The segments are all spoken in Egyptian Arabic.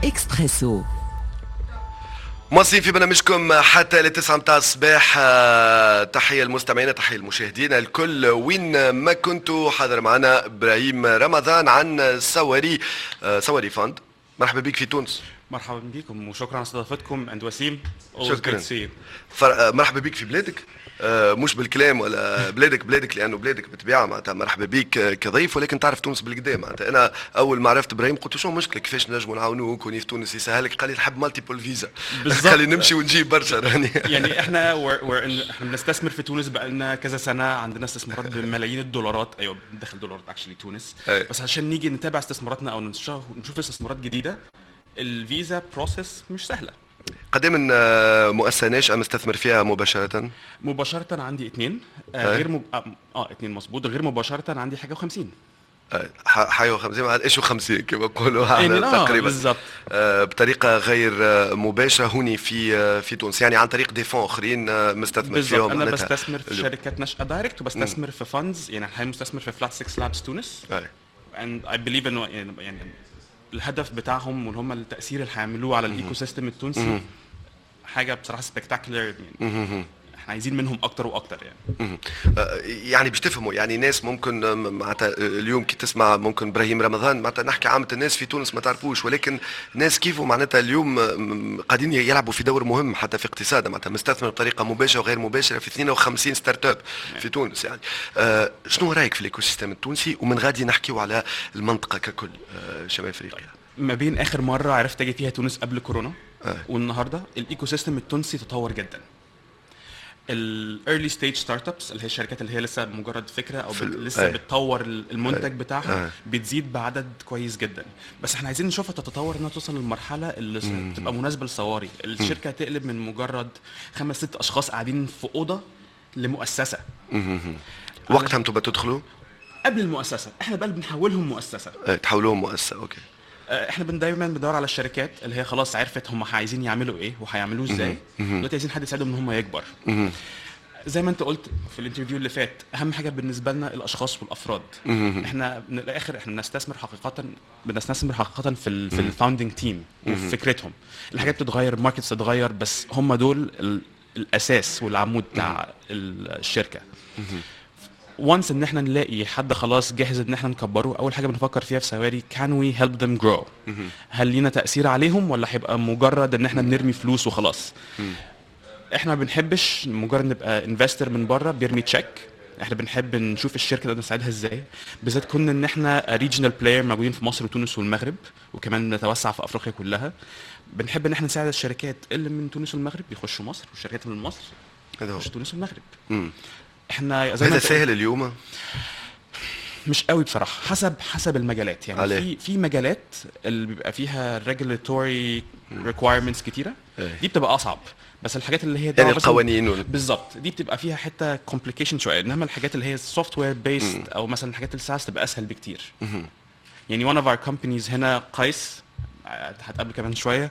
إكسبريسو مواصلين في برنامجكم حتى لتسعة متاع الصباح آه، تحية المستمعين تحية المشاهدين الكل وين ما كنتوا حاضر معنا إبراهيم رمضان عن سواري آه، سواري فاند مرحبا بك في تونس مرحبا بكم وشكرا على استضافتكم اند وسيم Always شكراً. good to see you. فر... آه، مرحبا بك في بلادك آه، مش بالكلام ولا بلادك بلادك لانه بلادك بالطبيعه معناتها مرحبا بك آه، كضيف ولكن تعرف تونس بالقدام معناتها انا اول ما عرفت ابراهيم قلت له شو المشكله كيفاش نجموا نعاونوك وني في تونس يسهلك قال لي نحب مالتيبل فيزا بالظبط. قال لي نمشي ونجيب برشا راني يعني احنا we're, we're in, احنا بنستثمر في تونس بقالنا كذا سنه عندنا استثمارات بملايين الدولارات ايوه بندخل دولارات اكشلي تونس أي. بس عشان نيجي نتابع استثماراتنا او نشوف نشوف استثمارات جديده الفيزا بروسيس مش سهله قدام آه، مؤسسناش ام استثمر فيها مباشره مباشره عندي اتنين أي. آه غير مب... اه آه، اتنين مظبوط غير مباشره عندي حاجه و50 آه، ح- حيو 50 مع ايش 50 كما نقولوا يعني احنا آه، تقريبا بالظبط. آه، بطريقه غير آه، مباشره هوني في آه، في تونس يعني عن طريق دي فون اخرين آه، مستثمر بالظبط فيهم انا معناتها بستثمر في اليوم. شركات ناشئه دايركت وبستثمر في فاندز يعني حاليا مستثمر في فلات 6 لابس تونس أي. and I believe انه يعني يعني الهدف بتاعهم واللي هم التاثير اللي هيعملوه على الايكو سيستم التونسي حاجه بصراحه سبكتاكولر يعني احنا عايزين منهم اكتر واكتر يعني مهم. آه، يعني باش تفهموا يعني ناس ممكن آه، معناتها آه، اليوم كي تسمع ممكن ابراهيم رمضان معناتها نحكي عامة الناس في تونس ما تعرفوش ولكن ناس كيفه معناتها اليوم آه، م- قاعدين يلعبوا في دور مهم حتى في اقتصادنا معناتها مستثمر بطريقه مباشره وغير مباشره في 52 ستارت اب في تونس يعني آه، شنو رايك في الايكو سيستم التونسي ومن غادي نحكيو على المنطقه ككل آه، شمال افريقيا ما بين اخر مره عرفت اجي فيها تونس قبل كورونا آه. والنهارده الايكو سيستم التونسي تطور جدا الايرلي ستيج ستارت ابس اللي هي الشركات اللي هي لسه مجرد فكره او في ال- بت- لسه أي. بتطور المنتج بتاعها آه. بتزيد بعدد كويس جدا بس احنا عايزين نشوفها تتطور انها توصل للمرحله اللي س- تبقى مناسبه للصواري الشركه تقلب من مجرد خمس ست اشخاص قاعدين في اوضه لمؤسسه وقتها انتم تدخلوا قبل المؤسسه احنا بقى اللي بنحولهم مؤسسه آه، تحولوهم مؤسسه اوكي آه، احنا بن دايما بندور على الشركات اللي هي خلاص عرفت هم عايزين يعملوا ايه وهيعملوه ازاي دلوقتي عايزين حد يساعدهم ان هم يكبر زي ما انت قلت في الانترفيو اللي فات اهم حاجه بالنسبه لنا الاشخاص والافراد احنا من الاخر احنا بنستثمر حقيقه بنستثمر حقيقه في ال في الفاوندنج تيم وفي فكرتهم الحاجات بتتغير الماركتس تتغير بس هم دول ال- الاساس والعمود بتاع ال- الشركه وانس ان احنا نلاقي حد خلاص جاهز ان احنا نكبره اول حاجه بنفكر فيها في سواري كان وي هيلب ذيم جرو هل لينا تاثير عليهم ولا هيبقى مجرد ان احنا بنرمي فلوس وخلاص احنا ما بنحبش مجرد نبقى انفستر من بره بيرمي تشيك احنا بنحب نشوف الشركه نقدر نساعدها ازاي بالذات كنا ان احنا ريجنال بلاير موجودين في مصر وتونس والمغرب وكمان نتوسع في افريقيا كلها بنحب ان احنا نساعد الشركات اللي من تونس والمغرب يخشوا مصر والشركات اللي من مصر هذا هو يخشوا تونس والمغرب مم. احنا زي ما هذا انت سهل اليوم مش قوي بصراحه حسب حسب المجالات يعني عليه. في في مجالات اللي بيبقى فيها regulatory requirements كتيره إيه. دي بتبقى اصعب بس الحاجات اللي هي يعني دعوة مثلاً- القوانين وال- بالظبط دي بتبقى فيها حته complication شويه انما الحاجات اللي هي سوفت وير بيست او مثلا الحاجات الساس تبقى اسهل بكتير يعني one of our companies هنا قيس هتقابل كمان شويه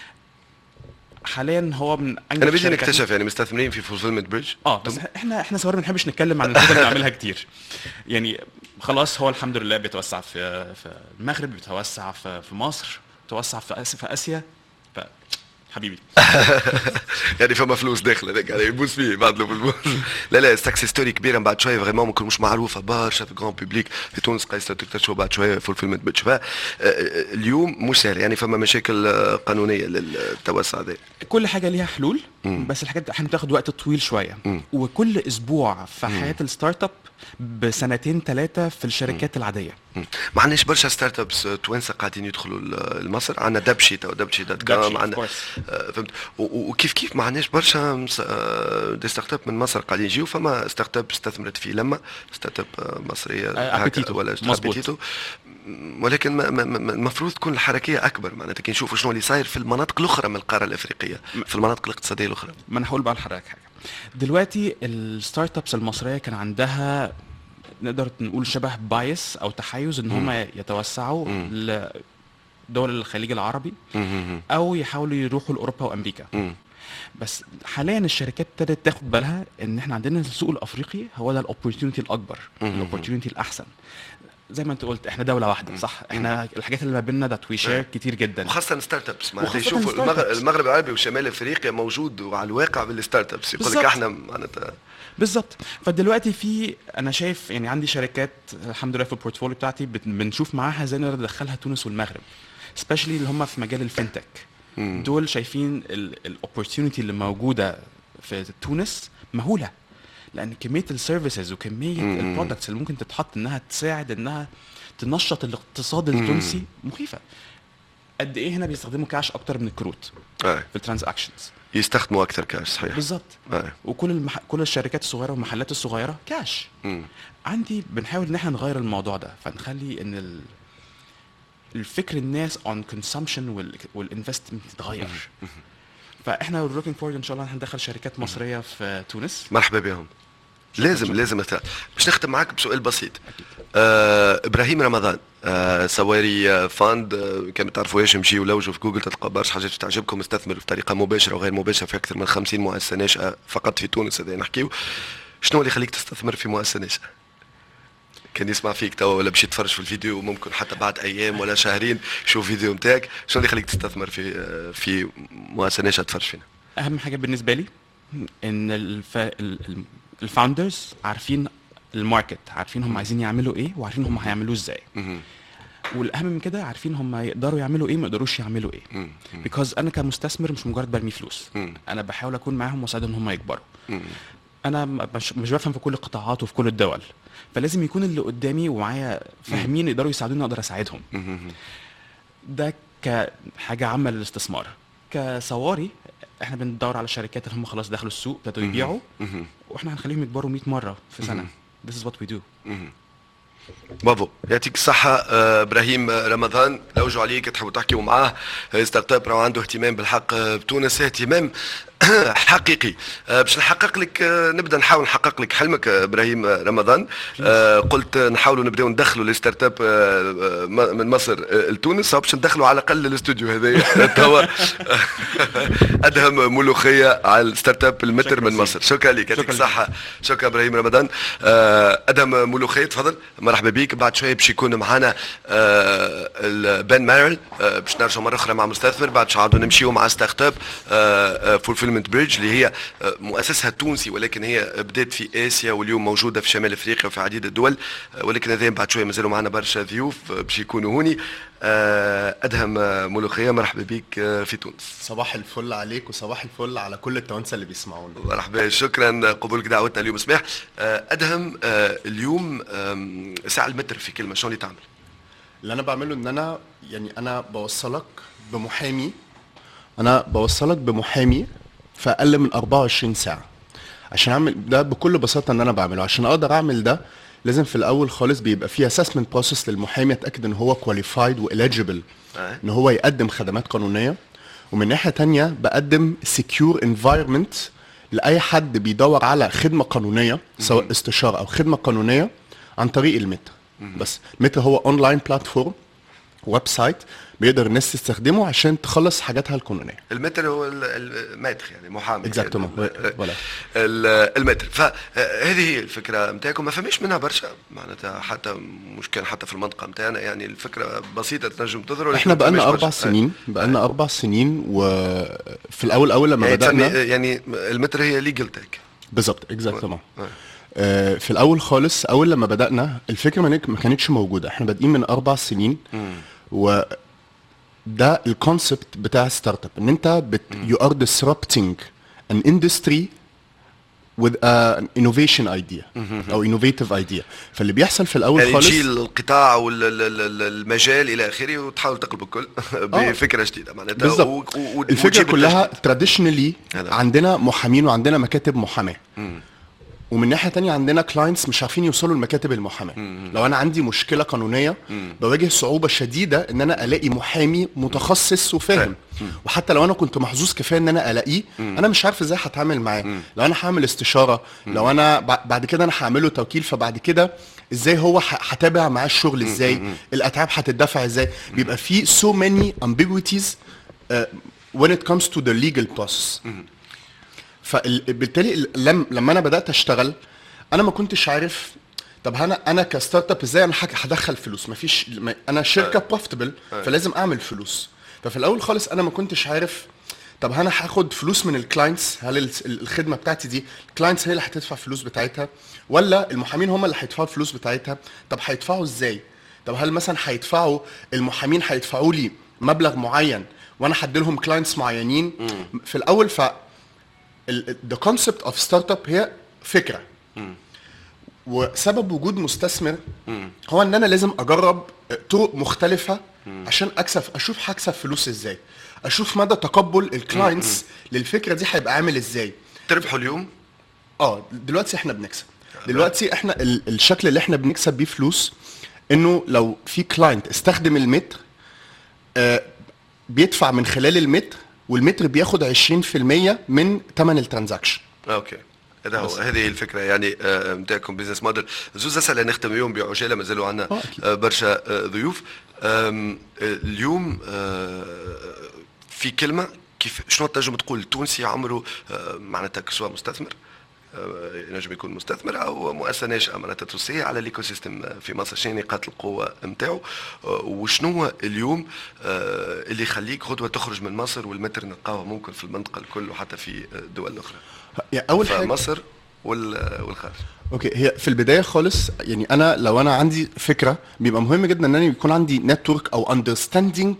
حاليا هو من أنجح انا بدي الشركات- نكتشف يعني مستثمرين في فولفيلمنت بريدج اه بس احنا احنا سوار ما بنحبش نتكلم عن الحاجات اللي بنعملها كتير يعني خلاص هو الحمد لله بيتوسع في في المغرب بيتوسع في في مصر بيتوسع في اسيا في اسيا ف حبيبي يعني فما فلوس داخله هذاك يعني يبوس فيه بعد له بالبوس لا لا سكسس ستوري كبيره من بعد شويه فريمون ممكن مش معروفه برشا في الجران بوبليك في تونس قيس تكتشفوا بعد شويه فولفيلمنت بريدج ف آه، آه، اليوم مش سهل يعني فما مشاكل آه، قانونيه للتوسع هذا كل حاجه ليها حلول بس الحاجات احيانا بتاخد وقت طويل شويه وكل اسبوع في حياه الستارت اب بسنتين ثلاثه في الشركات العاديه ما عندناش برشا ستارت ابس توانسه قاعدين يدخلوا ل- لمصر عندنا دبشي تو دبشي دوت دبشي، كوم of عندنا course. آه، فهمت و- و- وكيف كيف ما عندناش برشا مس- آه، دي ستارت اب من مصر قاعدين يجيو فما ستارت اب استثمرت في لما ستارت اب آه، مصريه آه، هكا أبيتيتو. ولا مظبوط. أبيتيتو. م- ولكن ما- ما- ما- المفروض تكون الحركيه اكبر معناتها كي نشوفوا شنو اللي صاير في المناطق الاخرى من القاره الافريقيه في المناطق الاقتصاديه الاخرى ما انا هقول بقى لحضرتك حاجه دلوقتي الستارت ابس المصريه كان عندها نقدر نقول شبه بايس او تحيز ان هم يتوسعوا لدول الخليج العربي او يحاولوا يروحوا لاوروبا وامريكا مم. بس حاليا الشركات ابتدت تاخد بالها ان احنا عندنا السوق الافريقي هو ده الاوبورتيونيتي الاكبر الاوبورتيونيتي الاحسن زي ما انت قلت احنا دوله واحده صح احنا الحاجات اللي ما بيننا ذات وي شير كتير جدا وخاصة ستارت ابس معناتها وخاصة يشوفوا ستارت المغرب, أبس. المغرب العربي وشمال افريقيا موجود وعلى الواقع بالستارت ابس يقول لك بالظبط. احنا معناتها بالظبط فدلوقتي في انا شايف يعني عندي شركات الحمد لله في البورتفوليو بتاعتي بت- بنشوف معاها ازاي نقدر ندخلها تونس والمغرب سبيشالي اللي هم في مجال الفinTech دول شايفين الاوبورتيونيتي اللي موجوده في تونس مهوله لان كميه السيرفيسز وكميه البرودكتس اللي ممكن تتحط انها تساعد انها تنشط الاقتصاد التونسي مخيفه قد ايه هنا بيستخدموا كاش اكتر من الكروت آه. في الترانزاكشنز يستخدموا اكثر كاش صحيح بالظبط آه. وكل المح... كل الشركات الصغيره والمحلات الصغيره كاش مم. عندي بنحاول ان احنا نغير الموضوع ده فنخلي ان ال... الفكر الناس on consumption وال... والانفستمنت يتغير فاحنا looking forward ان شاء الله هندخل شركات مصريه في تونس مرحبا بهم لازم لازم مثلا باش نختم معاك بسؤال بسيط آه ابراهيم رمضان آه سواري آه فاند آه كما تعرفوهاش نمشيو لوجوا في جوجل تلقى برشا حاجات تعجبكم استثمروا بطريقه مباشره وغير مباشره في اكثر من 50 مؤسسه ناشئه فقط في تونس هذا نحكيو شنو اللي يخليك تستثمر في مؤسسه ناشئه؟ كان يسمع فيك توا ولا باش يتفرج في الفيديو ممكن حتى بعد ايام ولا شهرين يشوف فيديو نتاعك شنو اللي يخليك تستثمر في آه، في مؤسسه ناشئه تفرج فينا؟ اهم حاجه بالنسبه لي ان الف... الفاوندرز عارفين الماركت عارفين هم عايزين يعملوا ايه وعارفين هم هيعملوه ازاي والاهم من كده عارفين هم يقدروا يعملوا ايه ما يقدروش يعملوا ايه بيكوز انا كمستثمر مش مجرد برمي فلوس انا بحاول اكون معاهم واساعدهم ان هم يكبروا انا م- مش, مش بفهم في كل القطاعات وفي كل الدول فلازم يكون اللي قدامي ومعايا فاهمين يقدروا يساعدوني اقدر اساعدهم ده كحاجه عامه للاستثمار كصواري احنا بندور على الشركات اللي هم خلاص دخلوا السوق ابتدوا يبيعوا واحنا هنخليهم يكبروا 100 مره في سنه This is what we do برافو يعطيك الصحة آه، ابراهيم آه، رمضان لوجوا عليك تحبوا تحكيوا معاه آه، ستارت اب راهو عنده اهتمام بالحق آه، بتونس اهتمام حقيقي آه، باش نحقق لك آه، نبدا نحاول نحقق لك حلمك آه، ابراهيم آه، رمضان آه، قلت آه، نحاولوا نبداو ندخلوا الستارت اب آه، آه، م- من مصر آه، لتونس أو باش ندخلوا على الاقل الاستوديو هذايا توا ادهم ملوخيه على الستارت اب المتر شكرا من سيدي. مصر شكرا لك يعطيك شكرا لك. الصحه شكرا ابراهيم رمضان آه، ادهم ملوخيه تفضل مرحبا بك بعد شويه باش يكون معنا آه، بن مارل آه، باش نرجعوا مره اخرى مع مستثمر بعد باش نعاودوا نمشيو مع ستارت اب فولفيلمنت بريدج اللي هي آه، مؤسسها تونسي ولكن هي بدات في اسيا واليوم موجوده في شمال افريقيا وفي عديد الدول آه، ولكن هذا بعد شويه مازالوا معنا برشا ضيوف آه، باش يكونوا هوني آه، ادهم آه، ملوخيه مرحبا بك آه، في تونس صباح الفل عليك وصباح الفل على كل التوانسه اللي بيسمعونا مرحبا شكرا قبولك دعوتنا اليوم سماح آه، ادهم آه، اليوم آم، ساعة المتر في كلمه شنو اللي تعمل؟ اللي انا بعمله ان انا يعني انا بوصلك بمحامي انا بوصلك بمحامي في اقل من 24 ساعه عشان اعمل ده بكل بساطه ان انا بعمله عشان اقدر اعمل ده لازم في الاول خالص بيبقى في اسسمنت بروسيس للمحامي اتاكد ان هو كواليفايد واليجيبل آه. ان هو يقدم خدمات قانونيه ومن ناحيه تانية بقدم سكيور انفايرمنت لاي حد بيدور على خدمه قانونيه سواء استشاره او خدمه قانونيه عن طريق المتر بس متر هو اونلاين بلاتفورم ويب سايت بيقدر الناس تستخدمه عشان تخلص حاجاتها القانونيه المتر هو ال- ال- المتر يعني محامي Exactement. يعني Voilà. ال- المتر فهذه هي الفكره نتاعكم ما فماش منها برشا معناتها حتى مش كان حتى في المنطقه نتاعنا يعني الفكره بسيطه تنجم تظهر ولكن احنا ما بقالنا فماش اربع برشا. سنين بقالنا اربع سنين وفي الاول اول لما يعني تسمي بدانا يعني المتر هي ليجل تاك بالظبط اكزاكتومون آه. آه، في الاول خالص اول لما بدانا الفكره ما نك- ما كانتش موجوده احنا بادئين من اربع سنين و ده الكونسبت بتاع ستارت اب ان انت بت يو ار disrupting an industry with an innovation idea او innovative idea فاللي بيحصل في الاول يعني خالص تشيل القطاع والمجال الى اخره وتحاول تقلب الكل بفكره جديده معناتها بالظبط و- و- و- الفكره وتجيب كلها التجديد. تراديشنالي هذا. عندنا محامين وعندنا مكاتب محاماه ومن ناحيه تانية عندنا كلاينتس مش عارفين يوصلوا لمكاتب المحاماه لو انا عندي مشكله قانونيه بواجه صعوبه شديده ان انا الاقي محامي متخصص وفاهم وحتى لو انا كنت محظوظ كفايه ان انا الاقيه انا مش عارف ازاي هتعامل معاه لو انا هعمل استشاره لو انا بع- بعد كده انا هعمله توكيل فبعد كده ازاي هو ه- هتابع معاه الشغل ازاي الاتعاب هتدفع ازاي بيبقى في so many ambiguities uh, when it comes to the legal process فبالتالي لم لما انا بدات اشتغل انا ما كنتش عارف طب انا انا كستارت اب ازاي انا حاجة هدخل فلوس مفيش ما- انا شركه بروفيتبل فلازم اعمل فلوس ففي الاول خالص انا ما كنتش عارف طب انا هاخد فلوس من الكلاينتس هل ال- ال- الخدمه بتاعتي دي الكلاينتس هي اللي هتدفع فلوس بتاعتها ولا المحامين هم اللي هيدفعوا الفلوس بتاعتها طب هيدفعوا ازاي طب هل مثلا هيدفعوا المحامين هيدفعوا لي مبلغ معين وانا هدي لهم كلاينتس معينين في الاول ف ذا كونسبت اوف ستارت اب هي فكره وسبب وجود مستثمر هو ان انا لازم اجرب طرق مختلفه عشان اكسب اشوف هكسب فلوس ازاي اشوف مدى تقبل الكلاينتس للفكره دي هيبقى عامل ازاي تربحوا اليوم اه دلوقتي احنا بنكسب دلوقتي احنا ال- الشكل اللي احنا بنكسب بيه فلوس انه لو في كلاينت استخدم المتر آه بيدفع من خلال المتر والمتر بياخد 20% من ثمن الترانزاكشن اوكي هذا هو هذه هي الفكره يعني آه، نتاعكم بزنس موديل زوز اسئله نختم اليوم بعجاله مازالوا عندنا آه، أكيد. آه، برشا آه، ضيوف آم، آه، اليوم آه، في كلمه كيف شنو تنجم تقول التونسي عمره آه، معناتها سواء مستثمر آه، ينجم يكون مستثمر او مؤسسه ناشئه معناتها تونسيه على الايكو سيستم في مصر شنو نقاط القوه نتاعو وشنو هو اليوم آه، اللي يخليك خطوه تخرج من مصر والمتر نلقاوه ممكن في المنطقه الكل وحتى في الدول الاخرى يعني اول حاجه فمصر وال- والخارج اوكي هي في البدايه خالص يعني انا لو انا عندي فكره بيبقى مهم جدا ان انا يكون عندي نتورك او اندرستاندينج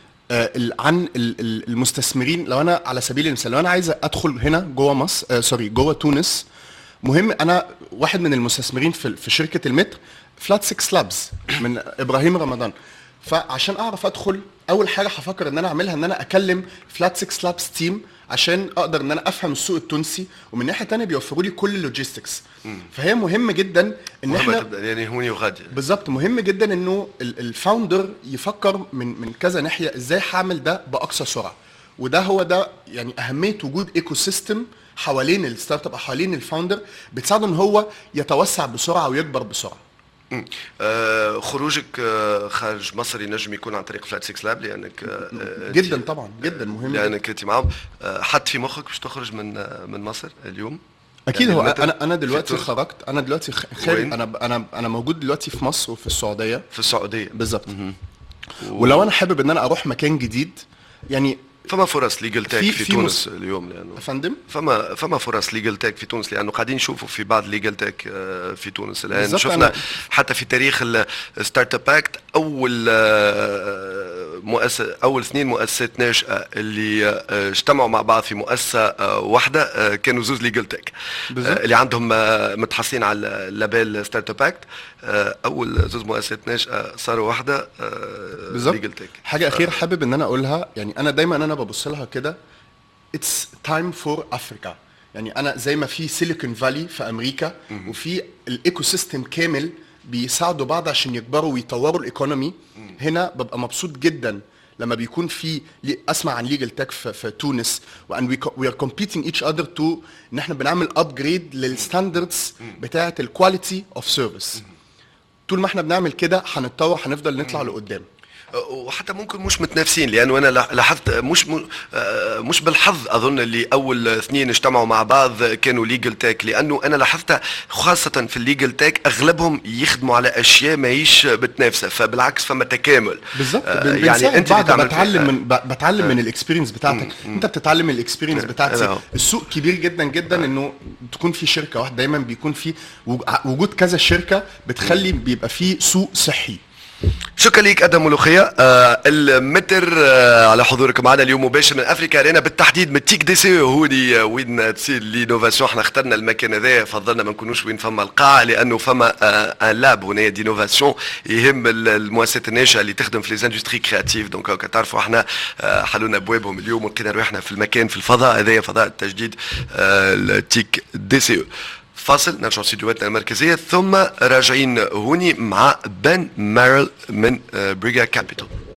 عن ال- ال- المستثمرين لو انا على سبيل المثال لو انا عايز ادخل هنا جوه مصر آه سوري جوه تونس مهم انا واحد من المستثمرين في في شركه المتر فلات 6 لابز من ابراهيم رمضان فعشان اعرف ادخل اول حاجه هفكر ان انا اعملها ان انا اكلم فلات 6 لابس تيم عشان اقدر ان انا افهم السوق التونسي ومن ناحيه تانية بيوفروا لي كل اللوجيستكس فهي مهم جدا ان مهمة احنا تبدا يعني هوني وغادي بالظبط مهم جدا انه ال- الفاوندر يفكر من من كذا ناحيه ازاي هعمل ده باقصى سرعه وده هو ده يعني اهميه وجود ايكو سيستم حوالين الستارت اب أو حوالين الفاوندر بتساعده ان هو يتوسع بسرعه ويكبر بسرعه مم. آه خروجك آه خارج مصر ينجم يكون عن طريق فلات 6 لاب لانك آه آه، جدا أنت- طبعا جدا مهم جداً. لانك انت معاهم آه حط في مخك باش تخرج من آه من مصر اليوم اكيد يعني هو المتر انا انا في دلوقتي تونس. خرجت انا دلوقتي خ- خارج وين؟ انا انا انا موجود دلوقتي في مصر وفي السعوديه في السعوديه بالظبط ولو انا حابب ان انا اروح مكان جديد يعني فما فرص ليجل تاك في- في, في تونس اليوم لانه يا فندم فما فما فرص ليجل تاك في تونس لانه قاعدين نشوفوا في بعض ليجل تاك في تونس الان بالظبط شفنا أنا- حتى في تاريخ الستارت اب اكت اول آه، مؤسسه اول اثنين مؤسسات ناشئه اللي آه، اجتمعوا مع بعض في مؤسسه آه، واحده آه، كانوا زوز ليجل تك بالظبط. اللي عندهم آه، متحصلين على اللابيل ستارت اب اكت اول زوز مؤسسات ناشئه صاروا واحده بالظبط ليجل تك حاجه اخيره حابب ان انا اقولها يعني انا دايما انا ببص لها كده اتس تايم فور افريكا يعني انا زي ما في سيليكون فالي في امريكا وفي الايكو سيستم كامل بيساعدوا بعض عشان يكبروا ويطوروا الايكونومي هنا ببقى مبسوط جدا لما بيكون في لي- اسمع عن ليجل تك في, في تونس وان وي ار كومبيتنج ايتش اذر تو ان احنا بنعمل ابجريد للستاندردز بتاعه الكواليتي اوف سيرفيس طول ما احنا بنعمل كده هنتطور هنفضل نطلع لقدام وحتى ممكن مش متنافسين لانه انا لاح- لاحظت مش م- آه، مش بالحظ اظن اللي اول اثنين اجتمعوا مع بعض كانوا ليجل تاك لانه انا لاحظت خاصه في الليجل تاك اغلبهم يخدموا على اشياء ماهيش بتنافسه فبالعكس فما تكامل بالظبط آه، بن- يعني بنساعد انت بعض بتعمل بتعلم فيها. من ب- بتعلم من الاكسبيرينس بتاعتك انت بتتعلم من الاكسبيرينس هذا بتاعتي هو. السوق كبير جدا جدا انه تكون في شركه واحده دايما بيكون في وج- ع- وجود كذا شركه بتخلي بيبقى في سوق صحي شكرا لك ادم ملوخيه آه المتر آه على حضورك معنا اليوم مباشر من افريكا ارينا بالتحديد من تيك دي سي هوني آه، وين تصير لينوفاسيون احنا اخترنا المكان هذا فضلنا ما نكونوش وين فما القاعه لانه فما آه ان لاب هنا دينوفاسيون يهم ال- المؤسسات الناشئه اللي تخدم في ليزاندستري كرياتيف دونك هاكا تعرفوا احنا آه حلونا ابوابهم اليوم ولقينا روحنا في المكان في الفضاء هذايا فضاء التجديد آه التيك دي سي فاصل نرجع استديوهاتنا المركزية ثم راجعين هوني مع بن مارل من بريجا كابيتال